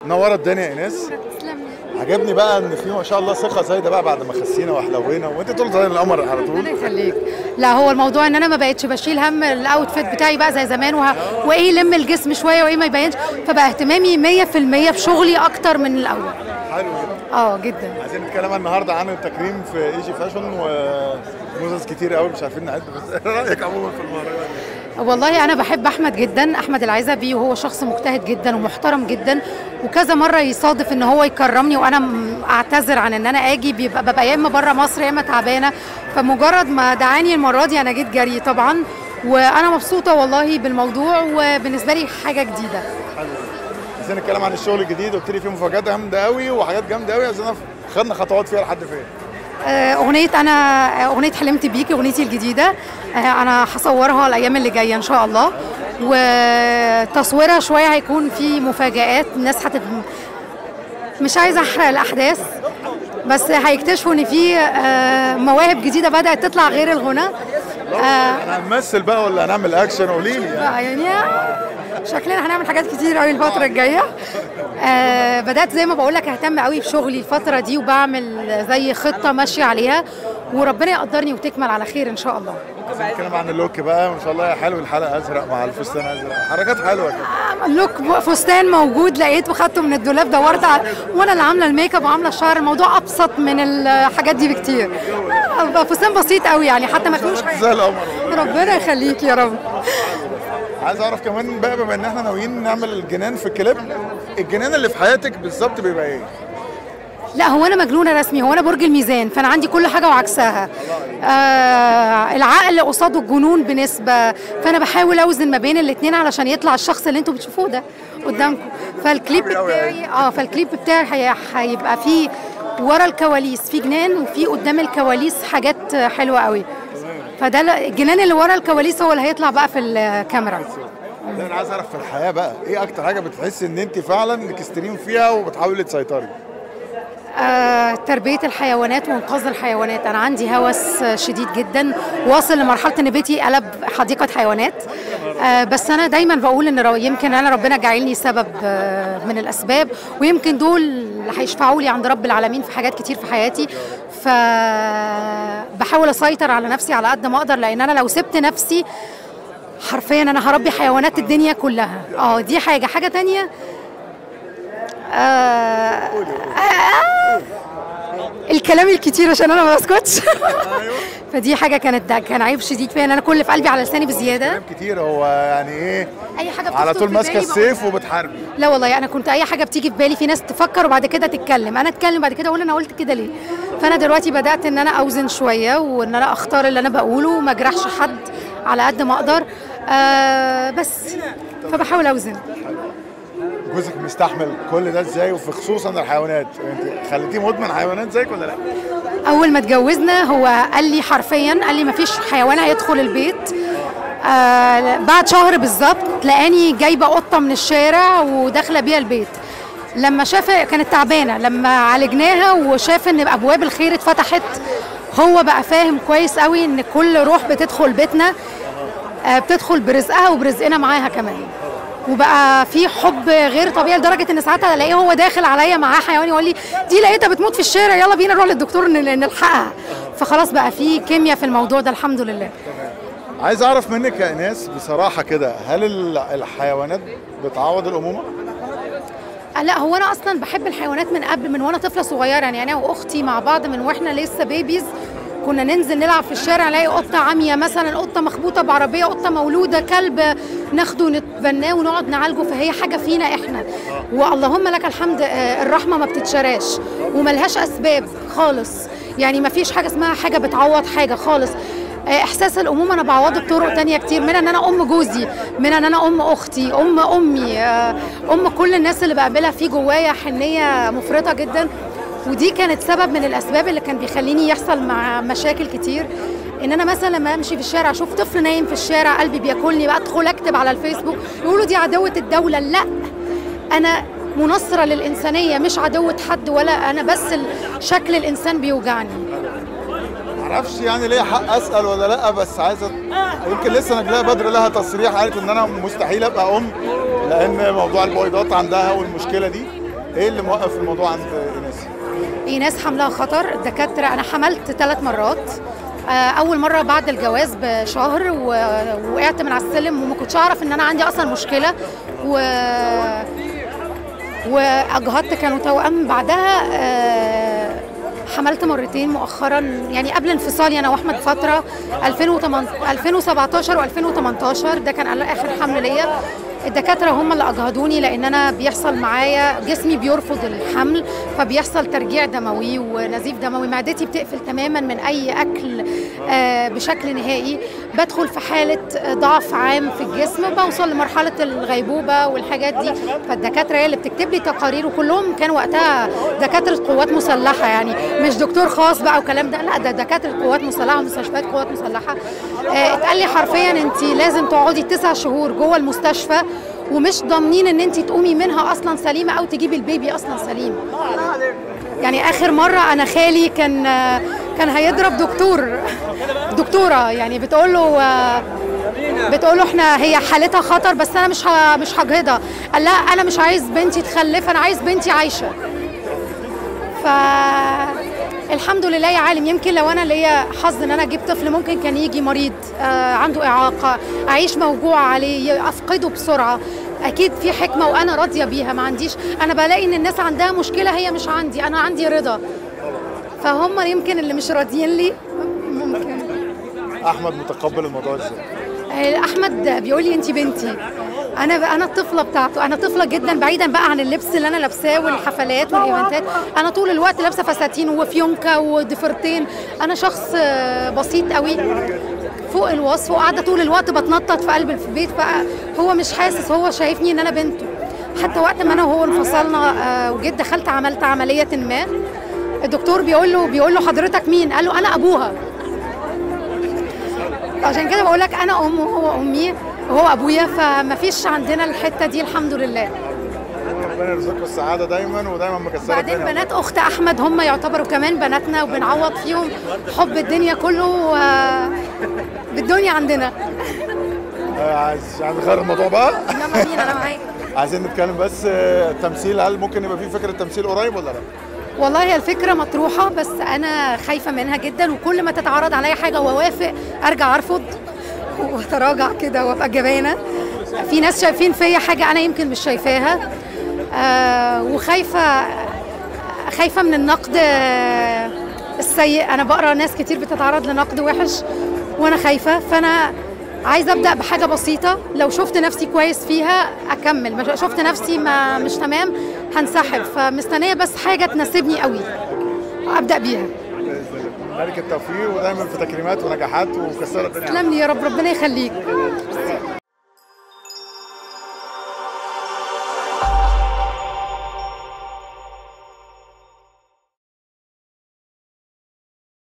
منوره الدنيا يا ايناس تسلم عجبني بقى ان في ما شاء الله ثقه زايده بقى بعد ما خسينا وحلوينا وانت طول زي القمر على ربنا طول يخليك لا هو الموضوع ان انا ما بقتش بشيل هم الاوتفيت بتاعي بقى زي زمان وه... وايه يلم الجسم شويه وايه ما يبينش فبقى اهتمامي 100% بشغلي اكتر من الاول حلو جدا اه جدا عايزين نتكلم النهارده عن التكريم في ايجي فاشن وموزز كتير قوي مش عارفين نعد بس ايه رايك عموما في المهرجان والله انا بحب احمد جدا احمد العزبي وهو شخص مجتهد جدا ومحترم جدا وكذا مره يصادف ان هو يكرمني وانا م- اعتذر عن ان انا اجي بيبقى ببقى يا اما بره مصر يا اما تعبانه فمجرد ما دعاني المره دي انا جيت جري طبعا وانا مبسوطه والله بالموضوع وبالنسبه لي حاجه جديده حلو عايزين نتكلم عن الشغل الجديد قلت لي فيه مفاجآت جامده قوي وحاجات جامده قوي عايزين نعرف خدنا خطوات فيها لحد فين آه، اغنيه انا اغنيه حلمت بيكي اغنيتي الجديده آه، انا هصورها الايام اللي جايه ان شاء الله وتصويرها شويه هيكون في مفاجآت الناس هتت مش عايزه احرق الاحداث بس هيكتشفوا ان في آه، مواهب جديده بدات تطلع غير الغنى آه، انا هنمثل بقى ولا هنعمل اكشن قولي لي يعني. بقى يعني شكلنا هنعمل حاجات كتير قوي الفترة الجاية آه بدأت زي ما بقول لك اهتم قوي بشغلي الفترة دي وبعمل زي خطة ماشية عليها وربنا يقدرني وتكمل على خير ان شاء الله عايزين نتكلم عن اللوك بقى ما شاء الله يا حلو الحلقه ازرق مع الفستان ازرق حركات حلوه كده لوك فستان موجود لقيته خدته من الدولاب دورت على وانا اللي عامله الميك اب وعامله الشعر الموضوع ابسط من الحاجات دي بكتير آه، فستان بسيط قوي يعني حتى ما فيهوش زي حاجه القمر ربنا يخليك يا رب عايز اعرف كمان بقى بما ان احنا ناويين نعمل الجنان في الكليب الجنان اللي في حياتك بالظبط بيبقى ايه؟ لا هو انا مجنونه رسمي هو انا برج الميزان فانا عندي كل حاجه وعكسها آه العقل قصاده الجنون بنسبه فانا بحاول اوزن ما بين الاثنين علشان يطلع الشخص اللي انتوا بتشوفوه ده قدامكم فالكليب أوي أوي بتاعي اه فالكليب بتاعي هي- هيبقى فيه ورا الكواليس في جنان وفي قدام الكواليس حاجات حلوه قوي فده ل- الجنان اللي ورا الكواليس هو اللي هيطلع بقى في الكاميرا لا انا عايز اعرف في الحياه بقى ايه اكتر حاجه بتحس ان انت فعلا اكستريم فيها وبتحاولي تسيطري؟ آه، تربية الحيوانات وإنقاذ الحيوانات أنا عندي هوس آه، شديد جدا واصل لمرحلة إن بيتي قلب حديقة حيوانات آه، بس أنا دايما بقول إن رو- يمكن أنا ربنا جعلني سبب آه، من الأسباب ويمكن دول اللي هيشفعوا لي عند رب العالمين في حاجات كتير في حياتي فبحاول أسيطر على نفسي على قد ما أقدر لأن أنا لو سبت نفسي حرفيا أنا هربي حيوانات الدنيا كلها اه دي حاجة حاجة تانية آه آه الكلام الكتير عشان انا ما بسكتش فدي حاجه كانت ده كان عيب شديد فيا ان انا كل اللي في قلبي على لساني بزياده كلام كتير هو يعني ايه اي حاجه على بتخطر طول في ماسكه بالي السيف بقولها. وبتحاربي لا والله انا كنت اي حاجه بتيجي في بالي في ناس تفكر وبعد كده تتكلم انا اتكلم بعد كده اقول انا قلت كده ليه فانا دلوقتي بدات ان انا اوزن شويه وان انا اختار اللي انا بقوله وما اجرحش حد على قد ما اقدر آه بس فبحاول اوزن جوزك مستحمل كل ده ازاي وفي خصوصا الحيوانات انت خليتيه مدمن حيوانات زيك ولا لا؟ اول ما اتجوزنا هو قال لي حرفيا قال لي مفيش حيوان هيدخل البيت آه بعد شهر بالظبط لقاني جايبه قطه من الشارع وداخله بيها البيت لما شاف كانت تعبانه لما عالجناها وشاف ان ابواب الخير اتفتحت هو بقى فاهم كويس قوي ان كل روح بتدخل بيتنا آه، بتدخل برزقها وبرزقنا معاها كمان وبقى في حب غير طبيعي لدرجه ان ساعات الاقيه هو داخل عليا معاه حيوان يقول لي دي لقيتها بتموت في الشارع يلا بينا نروح للدكتور ن- نلحقها فخلاص بقى في كيمياء في الموضوع ده الحمد لله عايز اعرف منك يا ايناس بصراحه كده هل ال- الحيوانات بتعوض الامومه؟ آه، لا هو انا اصلا بحب الحيوانات من قبل من وانا طفله صغيره يعني انا واختي مع بعض من واحنا لسه بيبيز كنا ننزل نلعب في الشارع نلاقي قطه عاميه مثلا قطه مخبوطه بعربيه قطه مولوده كلب ناخده نتبناه ونقعد نعالجه فهي حاجه فينا احنا واللهم لك الحمد آه، الرحمه ما بتتشراش وملهاش اسباب خالص يعني ما فيش حاجه اسمها حاجه بتعوض حاجه خالص آه، احساس الامومه انا بعوضه بطرق تانية كتير منها ان انا ام جوزي منها ان انا ام اختي ام امي آه، ام كل الناس اللي بقابلها في جوايا حنيه مفرطه جدا ودي كانت سبب من الاسباب اللي كان بيخليني يحصل مع مشاكل كتير ان انا مثلا لما امشي في الشارع اشوف طفل نايم في الشارع قلبي بياكلني بقى ادخل اكتب على الفيسبوك يقولوا دي عدوه الدوله لا انا منصره للانسانيه مش عدوه حد ولا انا بس ال- شكل الانسان بيوجعني معرفش يعني ليا حق اسال ولا لا بس عايزه يمكن لسه نجلاء بدر لها تصريح قالت ان انا مستحيل ابقى ام لان موضوع البويضات عندها والمشكله دي ايه اللي موقف الموضوع عند ايناس؟ ايناس حملها خطر الدكاتره انا حملت ثلاث مرات آه، اول مره بعد الجواز بشهر و- وقعت من على السلم وما كنتش اعرف ان انا عندي اصلا مشكله و واجهضت كانوا توأم بعدها آه، حملت مرتين مؤخرا يعني قبل انفصالي انا واحمد فتره 2008 2017 و2018 ده كان اخر حمل ليا الدكاتره هم اللي اجهضوني لان انا بيحصل معايا جسمي بيرفض الحمل فبيحصل ترجيع دموي ونزيف دموي معدتي بتقفل تماما من اي اكل آه، بشكل نهائي بدخل في حاله ضعف عام في الجسم بوصل لمرحله الغيبوبه والحاجات دي فالدكاتره هي اللي بتكتب لي تقارير وكلهم كانوا وقتها دكاتره قوات مسلحه يعني مش دكتور خاص بقى وكلام ده لا ده دكاتره قوات مسلحه ومستشفيات قوات مسلحه آه، اتقال لي حرفيا انت لازم تقعدي تسع شهور جوه المستشفى ومش ضامنين ان انت تقومي منها اصلا سليمه او تجيبي البيبي اصلا سليم يعني اخر مره انا خالي كان كان هيضرب دكتور دكتوره يعني بتقول له بتقول له احنا هي حالتها خطر بس انا مش ه- مش هجهضها قال لا انا مش عايز بنتي تخلف انا عايز بنتي عايشه ف الحمد لله يا عالم يمكن لو انا ليا حظ ان انا اجيب طفل ممكن كان يجي مريض آه عنده اعاقه اعيش موجوع عليه افقده بسرعه اكيد في حكمه وانا راضيه بيها ما عنديش انا بلاقي ان الناس عندها مشكله هي مش عندي انا عندي رضا فهم يمكن اللي مش راضيين لي ممكن احمد متقبل الموضوع ازاي؟ احمد بيقول لي انت بنتي انا انا الطفله بتاعته انا طفله جدا بعيدا بقى عن اللبس اللي انا لابساه والحفلات والايفنتات انا طول الوقت لابسه فساتين وفيونكه وضفيرتين انا شخص آه، بسيط قوي فوق الوصف وقاعده طول الوقت بتنطط في قلب البيت فهو مش حاسس هو شايفني ان انا بنته حتى وقت ما انا وهو انفصلنا آه، وجيت دخلت عملت عمليه ما الدكتور بيقول له بيقول له حضرتك مين قال له انا ابوها عشان كده بقول لك انا امه وهو امي وهو ابويا فما فيش عندنا الحته دي الحمد لله ربنا يرزقكم السعاده دايما ودايما مكسره بعدين الدنيا بنات اخت احمد هم يعتبروا كمان بناتنا وبنعوض فيهم حب الدنيا كله آه، بالدنيا عندنا آه، عايز عايز نغير الموضوع بقى يلا بينا انا معاك عايزين نتكلم بس آه، التمثيل هل ممكن يبقى في فكره تمثيل قريب ولا لا؟ والله هي الفكرة مطروحة بس أنا خايفة منها جدا وكل ما تتعرض عليا حاجة وأوافق أرجع أرفض وأتراجع كده وأبقى جبانة في ناس شايفين فيا حاجة أنا يمكن مش شايفاها آه وخايفة خايفة من النقد آه، السيء أنا بقرا ناس كتير بتتعرض لنقد وحش وأنا خايفة فأنا عايزة أبدأ بحاجة بسيطة لو شفت نفسي كويس فيها أكمل ما شفت نفسي ما مش تمام هنسحب فمستنية بس حاجة تناسبني قوي أبدأ بيها ملك التوفيق ودايما في تكريمات ونجاحات ومكسره الدنيا تسلم لي يا رب ربنا يخليك